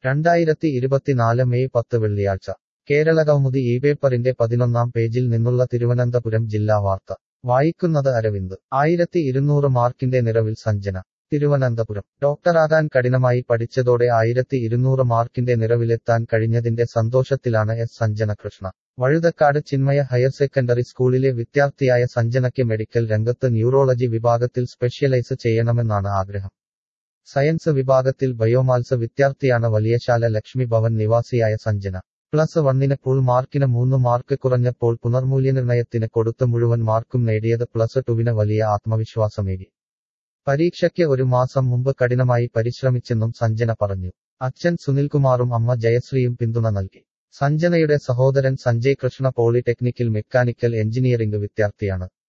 രണ്ടായിരത്തി ഇരുപത്തിനാല് മെയ് പത്ത് വെള്ളിയാഴ്ച കേരള കൗമുദി ഈ പേപ്പറിന്റെ പതിനൊന്നാം പേജിൽ നിന്നുള്ള തിരുവനന്തപുരം ജില്ലാ വാർത്ത വായിക്കുന്നത് അരവിന്ദ് ആയിരത്തി ഇരുന്നൂറ് മാർക്കിന്റെ നിറവിൽ സഞ്ജന തിരുവനന്തപുരം ഡോക്ടറാകാൻ കഠിനമായി പഠിച്ചതോടെ ആയിരത്തി ഇരുന്നൂറ് മാർക്കിന്റെ നിറവിലെത്താൻ കഴിഞ്ഞതിന്റെ സന്തോഷത്തിലാണ് S Sanjana Krishna Vazhuthacaud Chinmaya higher secondary സ്കൂളിലെ വിദ്യാർത്ഥിയായ സഞ്ജനയ്ക്ക് മെഡിക്കൽ രംഗത്ത് ന്യൂറോളജി വിഭാഗത്തിൽ സ്പെഷ്യലൈസ് ചെയ്യണമെന്നാണ് ആഗ്രഹം സയൻസ് വിഭാഗത്തിൽ ബയോമാത്സ് വിദ്യാർത്ഥിയാണ് വലിയശാല ലക്ഷ്മി ഭവൻ നിവാസിയായ സഞ്ജന പ്ലസ് വണ്ണിന് ഫുൾ മാർക്കിന് മൂന്ന് മാർക്ക് കുറഞ്ഞപ്പോൾ പുനർമൂല്യനിർണയത്തിന് കൊടുത്ത് മുഴുവൻ മാർക്കും നേടിയത് പ്ലസ് ടുവിന് വലിയ ആത്മവിശ്വാസമേകി പരീക്ഷയ്ക്ക് ഒരു മാസം മുമ്പ് കഠിനമായി പരിശ്രമിച്ചെന്നും സഞ്ജന പറഞ്ഞു അച്ഛൻ സുനിൽകുമാറും അമ്മ ജയശ്രീയും പിന്തുണ നൽകി സഞ്ജനയുടെ സഹോദരൻ സഞ്ജയ് കൃഷ്ണ പോളിടെക്നിക്കിൽ മെക്കാനിക്കൽ എഞ്ചിനീയറിംഗ് വിദ്യാർത്ഥിയാണ്